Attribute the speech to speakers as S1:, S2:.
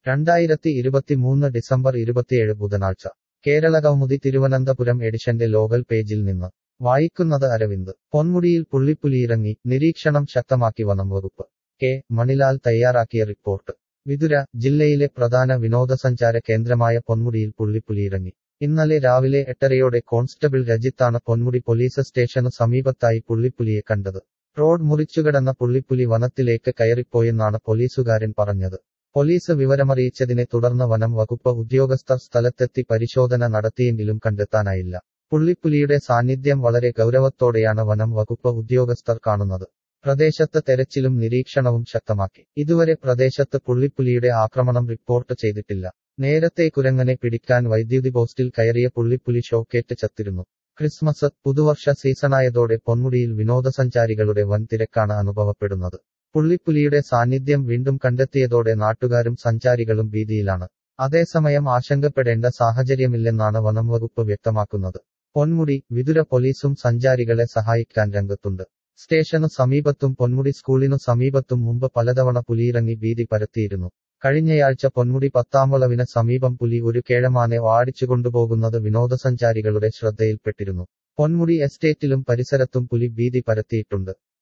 S1: രണ്ടായിരത്തി ഇരുപത്തിമൂന്ന് ഡിസംബർ ഇരുപത്തിയേഴ് ബുധനാഴ്ച കേരളകൗമുദി തിരുവനന്തപുരം എഡിഷന്റെ ലോകൽ പേജിൽ നിന്ന് വായിക്കുന്നത് അരവിന്ദ് പൊന്മുടിയിൽ പുള്ളിപ്പുലിയിറങ്ങി നിരീക്ഷണം ശക്തമാക്കി വനം വകുപ്പ് കെ മണിലാൽ തയ്യാറാക്കിയ റിപ്പോർട്ട് വിതുര ജില്ലയിലെ പ്രധാന വിനോദസഞ്ചാര കേന്ദ്രമായ പൊന്മുടിയിൽ പുള്ളിപ്പുലിയിറങ്ങി ഇന്നലെ രാവിലെ എട്ടരയോടെ കോൺസ്റ്റബിൾ രജിത്താണ് പൊന്മുടി പോലീസ് സ്റ്റേഷനു സമീപത്തായി പുള്ളിപ്പുലിയെ കണ്ടത് റോഡ് മുറിച്ചുകിടന്ന പുള്ളിപ്പുലി വനത്തിലേക്ക് കയറിപ്പോയെന്നാണ് പോലീസുകാരൻ പറഞ്ഞത് പോലീസ് വിവരമറിയിച്ചതിനെ തുടർന്ന് വനം വകുപ്പ് ഉദ്യോഗസ്ഥർ സ്ഥലത്തെത്തി പരിശോധന നടത്തിയെങ്കിലും കണ്ടെത്താനായില്ല പുള്ളിപ്പുലിയുടെ സാന്നിധ്യം വളരെ ഗൗരവത്തോടെയാണ് വനം വകുപ്പ് ഉദ്യോഗസ്ഥർ കാണുന്നത് പ്രദേശത്ത് തെരച്ചിലും നിരീക്ഷണവും ശക്തമാക്കി ഇതുവരെ പ്രദേശത്ത് പുള്ളിപ്പുലിയുടെ ആക്രമണം റിപ്പോർട്ട് ചെയ്തിട്ടില്ല നേരത്തെ കുരങ്ങനെ പിടിക്കാൻ വൈദ്യുതി പോസ്റ്റിൽ കയറിയ പുള്ളിപ്പുലി ഷോക്കേറ്റ് ചത്തിരുന്നു ക്രിസ്മസ് പുതുവർഷ സീസണായതോടെ പൊന്മുടിയിൽ വിനോദസഞ്ചാരികളുടെ വൻ തിരക്കാണ് അനുഭവപ്പെടുന്നത് പുള്ളിപ്പുലിയുടെ സാന്നിധ്യം വീണ്ടും കണ്ടെത്തിയതോടെ നാട്ടുകാരും സഞ്ചാരികളും ഭീതിയിലാണ് അതേസമയം ആശങ്കപ്പെടേണ്ട സാഹചര്യമില്ലെന്നാണ് വനം വകുപ്പ് വ്യക്തമാക്കുന്നത് പൊന്മുടി വിതുര പോലീസും സഞ്ചാരികളെ സഹായിക്കാൻ രംഗത്തുണ്ട് സ്റ്റേഷനു സമീപത്തും പൊന്മുടി സ്കൂളിനു സമീപത്തും മുമ്പ് പലതവണ പുലിയിറങ്ങി ഭീതി പരത്തിയിരുന്നു കഴിഞ്ഞയാഴ്ച പൊന്മുടി പത്താമ്പളവിന് സമീപം പുലി ഒരു കേഴമാനെ വാടിച്ചുകൊണ്ടുപോകുന്നത് വിനോദസഞ്ചാരികളുടെ ശ്രദ്ധയിൽപ്പെട്ടിരുന്നു പൊന്മുടി എസ്റ്റേറ്റിലും പരിസരത്തും പുലി ഭീതി പരത്തിയിട്ടുണ്ട്